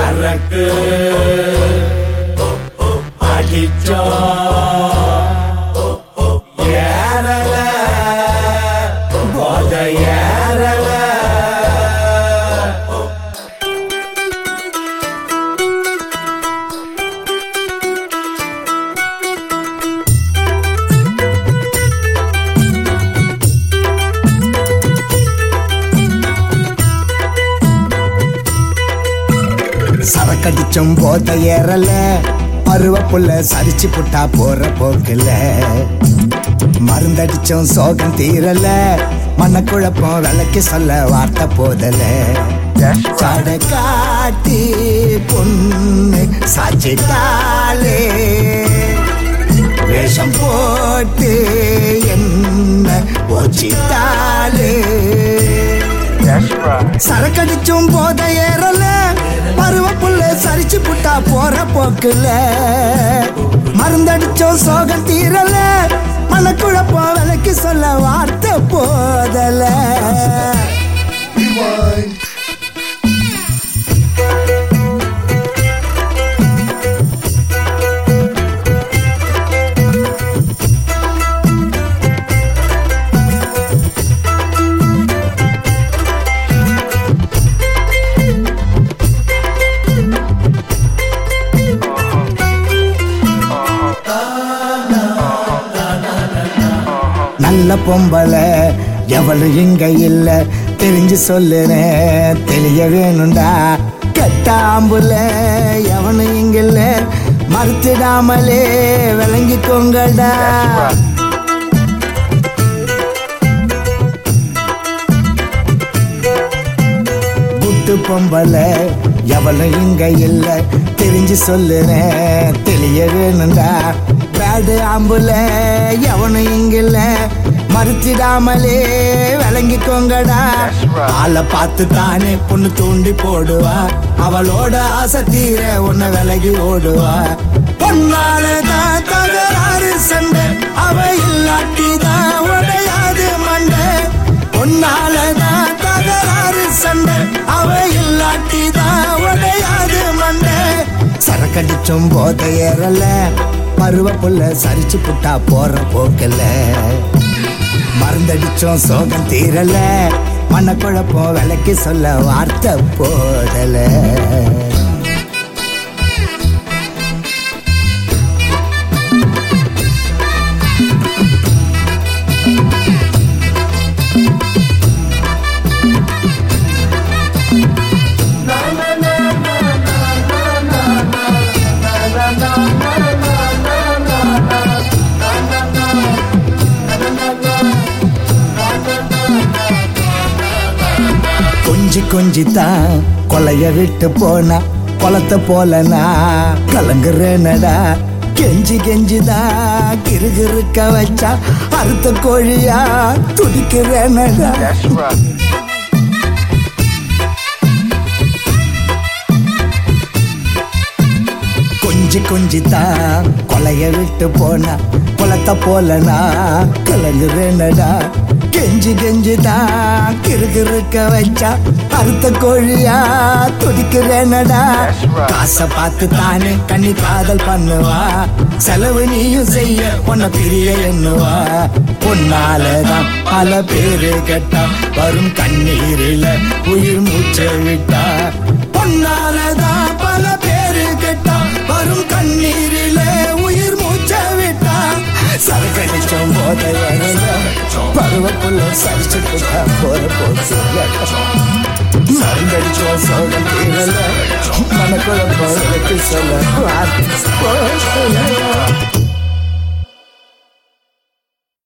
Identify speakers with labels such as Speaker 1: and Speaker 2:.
Speaker 1: சரக்கு அடிச்சோ ஏறல போத ஏறல
Speaker 2: சரக்கடிச்சும் போத ஏறல பருவ புள்ள சரிச்சு புட்டா போற போக்குல மருந்தடிச்சும் சோகம் தீரல மனக்குழப்பம் விளக்கி சொல்ல வார்த்தை போதல சட காட்டி பொண்ணு சாச்சிட்டாலே வேஷம் போட்டு என்ன ஓச்சிட்டாலே சரக்கடிச்சும் போத ஏறல பருவ புள்ள சரிச்சு புட்டா போற போக்குல மருந்தடிச்சோம் சோகம் தீரல மனக்குழப்பம் விலைக்கு சொல்ல வார்த்தை போதல நல்ல பொம்பளை எவளு இங்க இல்ல தெரிஞ்சு சொல்லுறேன் தெளிய வேணும்டா கட்டாம்புல எவனு இங்க இல்ல மறுத்திடாமலே விளங்கிக்கோங்கடா குட்டு பொம்பளை எவளும் இங்க இல்ல தெரிஞ்சு சொல்லுறேன் தெளிய வேணும்டா பேடு ஆம்புல எவனும் இங்க இல்ல மறுத்திடாமலே விளங்கிக்கோங்கடா ஆளை பார்த்து தானே பொண்ணு தூண்டி போடுவா அவளோட ஆசை தீர உன்னை விலகி ஓடுவா பொன்னாலதான் தகராறு சண்டை அவ இல்லாட்டி தான் உடையாது மண்டை பொன்னாலதான் தகராறு சண்டை அவ இல்லாட்டி தான் உடையாது மண்டை சரக்கடிச்சும் போத ஏறல பருவ புள்ள சரிச்சு புட்டா போற போக்கல மருந்தடிச்சோம் சோகம் தீரல மனக்குழப்பம் விலைக்கு சொல்ல வார்த்தை போடல கொஞ்சி கொஞ்சி தான் கொலைய விட்டு போனா குளத்தை போலனா கலங்குறேனடா கெஞ்சி கெஞ்சிதான் கிறுகிறுக்க வச்சா அறுத்த கோழியா துடிக்கிறேனடா கொஞ்சி கொஞ்சி தான் கொலைய விட்டு போனா குளத்தை போலனா கலங்குறேனடா கெஞ்சி கெஞ்சி தான் கிறுகிறுக்க வச்சா அறுத்த கோழியா துடிக்கிறேனடா காசை பார்த்து தானே கண்ணி காதல் பண்ணுவா செலவு நீயும் செய்ய உன்னை பிரிய எண்ணுவா பொன்னாலதான் பல பேரு கேட்டா வரும் கண்ணீரில உயிர் மூச்சை விட்டா பொன்னாலதான் பல பேரு கேட்டா வரும் கண்ணீரில உயிர் மூச்சை விட்டா சரக்கடிச்சோம் போத பருவக்குள்ள சரிச்சு போட்டா போற போச்சு மருந்தடிச்சோம் சோகம் தீரல மனக்குழப்பம் சொல்ல வார்த்தை போகல.